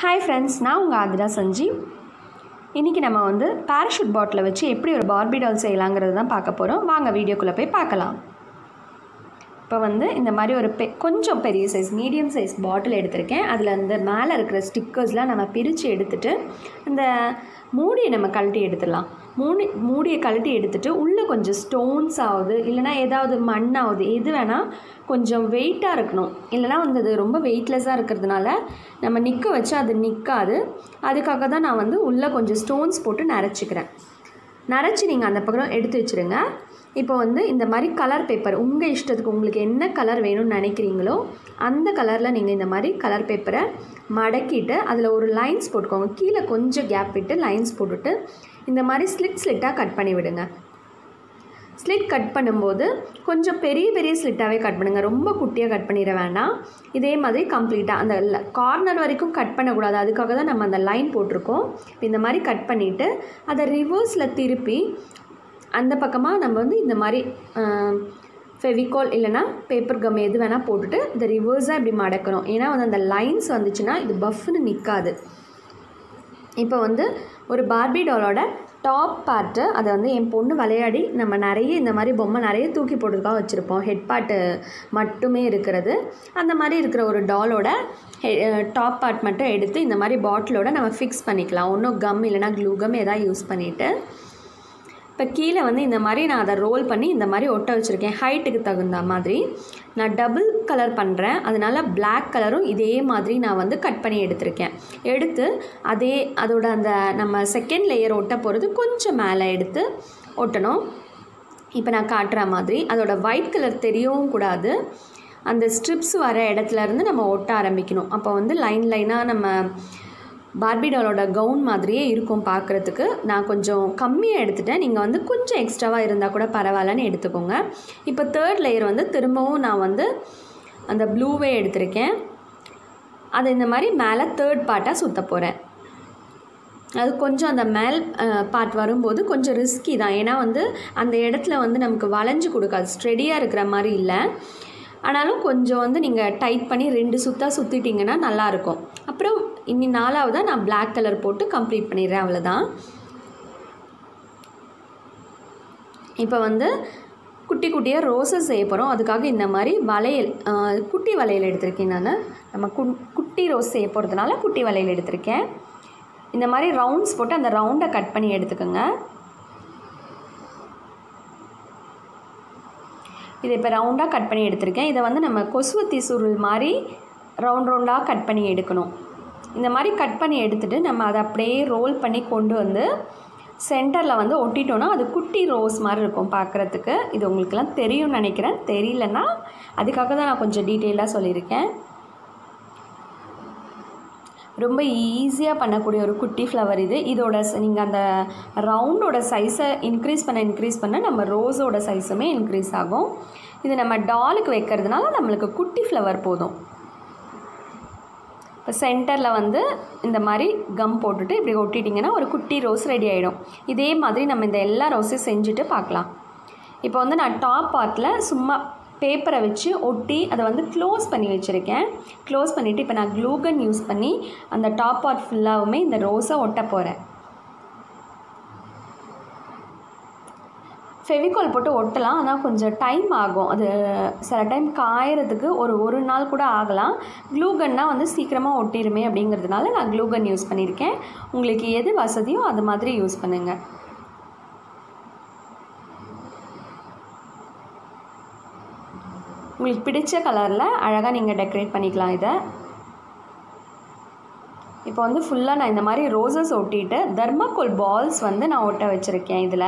hi friends நான் உங்கள் ஆதிரா சஞ்சீவ் இன்றைக்கி நம்ம வந்து பேராஷூட் பாட்டிலை வச்சு எப்படி ஒரு பார்பி டால் செய்யலாங்கிறது தான் பார்க்க போகிறோம் வாங்க வீடியோக்குள்ளே போய் பார்க்கலாம் இப்போ வந்து இந்த மாதிரி ஒரு பெ கொஞ்சம் பெரிய சைஸ் மீடியம் சைஸ் பாட்டில் எடுத்திருக்கேன் அதில் அந்த மேலே இருக்கிற ஸ்டிக்கர்ஸ்லாம் நம்ம பிரித்து எடுத்துட்டு அந்த மூடியை நம்ம கழட்டி எடுத்துடலாம் மூடி மூடியை கழட்டி எடுத்துட்டு உள்ளே கொஞ்சம் ஸ்டோன்ஸ் ஆகுது இல்லைனா ஏதாவது மண் ஆகுது எது வேணால் கொஞ்சம் வெயிட்டாக இருக்கணும் இல்லைனா வந்து அது ரொம்ப வெயிட்லெஸ்ஸாக இருக்கிறதுனால நம்ம நிற்க வச்சு அது நிற்காது அதுக்காக தான் நான் வந்து உள்ளே கொஞ்சம் ஸ்டோன்ஸ் போட்டு நரைச்சிக்கிறேன் நரைச்சி நீங்கள் அந்த பக்கம் எடுத்து வச்சுருங்க இப்போ வந்து இந்த மாதிரி கலர் பேப்பர் உங்கள் இஷ்டத்துக்கு உங்களுக்கு என்ன கலர் வேணும்னு நினைக்கிறீங்களோ அந்த கலரில் நீங்கள் இந்த மாதிரி கலர் பேப்பரை மடக்கிட்டு அதில் ஒரு லைன்ஸ் போட்டுக்கோங்க கீழே கொஞ்சம் கேப் விட்டு லைன்ஸ் போட்டுட்டு இந்த மாதிரி ஸ்லிட் ஸ்லிட்டாக கட் பண்ணி விடுங்க ஸ்லிட் கட் பண்ணும்போது கொஞ்சம் பெரிய பெரிய ஸ்லிட்டாகவே கட் பண்ணுங்கள் ரொம்ப குட்டியாக கட் பண்ணிட வேண்டாம் இதே மாதிரி கம்ப்ளீட்டாக அந்த கார்னர் வரைக்கும் கட் பண்ணக்கூடாது அதுக்காக தான் நம்ம அந்த லைன் போட்டிருக்கோம் இப்போ இந்த மாதிரி கட் பண்ணிவிட்டு அதை ரிவர்ஸில் திருப்பி அந்த பக்கமாக நம்ம வந்து இந்த மாதிரி ஃபெவிகால் இல்லைனா பேப்பர் கம் எது வேணால் போட்டுட்டு இந்த ரிவர்ஸாக இப்படி மடக்கணும் ஏன்னா வந்து அந்த லைன்ஸ் வந்துச்சுன்னா இது பஃப்னு நிற்காது இப்போ வந்து ஒரு பார்பி டாலோட டாப் பார்ட்டு அதை வந்து என் பொண்ணு விளையாடி நம்ம நிறைய இந்த மாதிரி பொம்மை நிறைய தூக்கி போட்டுருக்கா வச்சுருப்போம் ஹெட் பார்ட்டு மட்டுமே இருக்கிறது அந்த மாதிரி இருக்கிற ஒரு டாலோட டாப் பார்ட் மட்டும் எடுத்து இந்த மாதிரி பாட்டிலோட நம்ம ஃபிக்ஸ் பண்ணிக்கலாம் ஒன்றும் கம் இல்லைனா க்ளூ கம் எதாவது யூஸ் பண்ணிவிட்டு இப்போ கீழே வந்து இந்த மாதிரி நான் அதை ரோல் பண்ணி இந்த மாதிரி ஒட்ட வச்சுருக்கேன் ஹைட்டுக்கு தகுந்த மாதிரி நான் டபுள் கலர் பண்ணுறேன் அதனால் பிளாக் கலரும் இதே மாதிரி நான் வந்து கட் பண்ணி எடுத்திருக்கேன் எடுத்து அதே அதோட அந்த நம்ம செகண்ட் லேயர் ஒட்ட போகிறது கொஞ்சம் மேலே எடுத்து ஒட்டணும் இப்போ நான் காட்டுற மாதிரி அதோட ஒயிட் கலர் தெரியவும் கூடாது அந்த ஸ்ட்ரிப்ஸ் வர இடத்துலேருந்து நம்ம ஒட்ட ஆரம்பிக்கணும் அப்போ வந்து லைன் லைனாக நம்ம பார்பி டாலோட கவுன் மாதிரியே இருக்கும் பார்க்குறதுக்கு நான் கொஞ்சம் கம்மியாக எடுத்துட்டேன் நீங்கள் வந்து கொஞ்சம் எக்ஸ்ட்ராவாக இருந்தால் கூட பரவாயில்லன்னு எடுத்துக்கோங்க இப்போ தேர்ட் லேயர் வந்து திரும்பவும் நான் வந்து அந்த ப்ளூவே எடுத்திருக்கேன் அது இந்த மாதிரி மேலே தேர்ட் பார்ட்டாக சுற்ற போகிறேன் அது கொஞ்சம் அந்த மேல் பார்ட் வரும்போது கொஞ்சம் ரிஸ்கி தான் ஏன்னா வந்து அந்த இடத்துல வந்து நமக்கு வளைஞ்சு கொடுக்காது ஸ்ட்ரெடியாக இருக்கிற மாதிரி இல்லை ஆனாலும் கொஞ்சம் வந்து நீங்கள் டைட் பண்ணி ரெண்டு சுத்தாக சுற்றிட்டிங்கன்னா நல்லாயிருக்கும் அப்புறம் இன்னி நாலாவதாக நான் பிளாக் கலர் போட்டு கம்ப்ளீட் பண்ணிடுறேன் அவ்வளோதான் இப்போ வந்து குட்டி குட்டியாக ரோசஸ் செய்ய போகிறோம் அதுக்காக இந்த மாதிரி வளையல் குட்டி வளையல் எடுத்திருக்கேன் நான் நம்ம கு குட்டி ரோஸ் செய்ய போகிறதுனால குட்டி வளையல் எடுத்திருக்கேன் இந்த மாதிரி ரவுண்ட்ஸ் போட்டு அந்த ரவுண்டை கட் பண்ணி எடுத்துக்கோங்க இதை இப்போ ரவுண்டாக கட் பண்ணி எடுத்திருக்கேன் இதை வந்து நம்ம கொசுவத்தி சுருள் மாதிரி ரவுண்ட் ரவுண்டாக கட் பண்ணி எடுக்கணும் இந்த மாதிரி கட் பண்ணி எடுத்துகிட்டு நம்ம அதை அப்படியே ரோல் பண்ணி கொண்டு வந்து சென்டரில் வந்து ஒட்டிட்டோன்னா அது குட்டி ரோஸ் மாதிரி இருக்கும் பார்க்குறதுக்கு இது உங்களுக்கெல்லாம் தெரியும்னு நினைக்கிறேன் தெரியலன்னா அதுக்காக தான் நான் கொஞ்சம் டீட்டெயிலாக சொல்லியிருக்கேன் ரொம்ப ஈஸியாக பண்ணக்கூடிய ஒரு குட்டி ஃப்ளவர் இது இதோட நீங்கள் அந்த ரவுண்டோட சைஸை இன்க்ரீஸ் பண்ண இன்க்ரீஸ் பண்ண நம்ம ரோஸோட சைஸுமே இன்க்ரீஸ் ஆகும் இது நம்ம டாலுக்கு வைக்கிறதுனால நம்மளுக்கு குட்டி ஃப்ளவர் போதும் இப்போ சென்டரில் வந்து இந்த மாதிரி கம் போட்டுட்டு இப்படி ஒட்டிட்டிங்கன்னா ஒரு குட்டி ரோஸ் ரெடி ஆகிடும் இதே மாதிரி நம்ம இந்த எல்லா ரோஸையும் செஞ்சுட்டு பார்க்கலாம் இப்போ வந்து நான் டாப் பார்ட்டில் சும்மா பேப்பரை வச்சு ஒட்டி அதை வந்து க்ளோஸ் பண்ணி வச்சுருக்கேன் க்ளோஸ் பண்ணிவிட்டு இப்போ நான் க்ளூகன் யூஸ் பண்ணி அந்த டாப் பார்ட் ஃபுல்லாகவுமே இந்த ரோஸை ஒட்ட போகிறேன் ஃபெவிகால் போட்டு ஒட்டலாம் ஆனால் கொஞ்சம் டைம் ஆகும் அது சில டைம் காயறதுக்கு ஒரு ஒரு நாள் கூட ஆகலாம் க்ளூகன்னா வந்து சீக்கிரமாக ஒட்டிருமே அப்படிங்கிறதுனால நான் க்ளூகன் யூஸ் பண்ணியிருக்கேன் உங்களுக்கு எது வசதியோ அது மாதிரி யூஸ் பண்ணுங்கள் உங்களுக்கு பிடிச்ச கலரில் அழகாக நீங்கள் டெக்கரேட் பண்ணிக்கலாம் இதை இப்போ வந்து ஃபுல்லாக நான் இந்த மாதிரி ரோசஸ் ஒட்டிட்டு தர்மாக்கோல் பால்ஸ் வந்து நான் ஒட்ட வச்சுருக்கேன் இதில்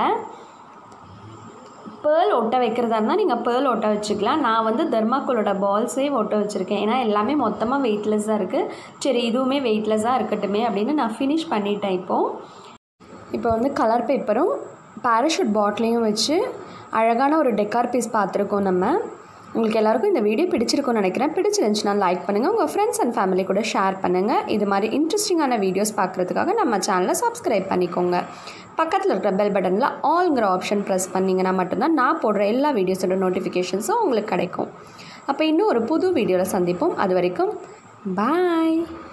பேர்ல் ஒட்ட வைக்கிறதா இருந்தால் நீங்கள் பேர்ல் ஒட்ட வச்சுக்கலாம் நான் வந்து தர்மாக்கோலோட பால்ஸே ஒட்ட வச்சுருக்கேன் ஏன்னா எல்லாமே மொத்தமாக வெயிட்லெஸ்ஸாக இருக்குது சரி இதுவுமே வெயிட்லெஸ்ஸாக இருக்கட்டுமே அப்படின்னு நான் ஃபினிஷ் பண்ணிட்டேன் இப்போது இப்போ வந்து கலர் பேப்பரும் பேராஷூட் பாட்டிலையும் வச்சு அழகான ஒரு டெக்கார் பீஸ் பார்த்துருக்கோம் நம்ம உங்களுக்கு எல்லாருக்கும் இந்த வீடியோ பிடிச்சிருக்கும்னு நினைக்கிறேன் பிடிச்சிருந்துச்சுன்னா லைக் பண்ணுங்கள் உங்கள் ஃப்ரெண்ட்ஸ் அண்ட் ஃபேமிலி கூட ஷேர் பண்ணுங்கள் இது மாதிரி இன்ட்ரெஸ்டிங்கான வீடியோஸ் பார்க்குறதுக்காக நம்ம சேனலை சப்ஸ்கிரைப் பண்ணிக்கோங்க பக்கத்தில் இருக்கிற பெல் பட்டனில் ஆல்ங்கிற ஆப்ஷன் ப்ரெஸ் பண்ணிங்கன்னா மட்டும்தான் நான் போடுற எல்லா வீடியோஸோட நோட்டிஃபிகேஷன்ஸும் உங்களுக்கு கிடைக்கும் அப்போ இன்னும் ஒரு புது வீடியோவில் சந்திப்போம் அது வரைக்கும் பாய்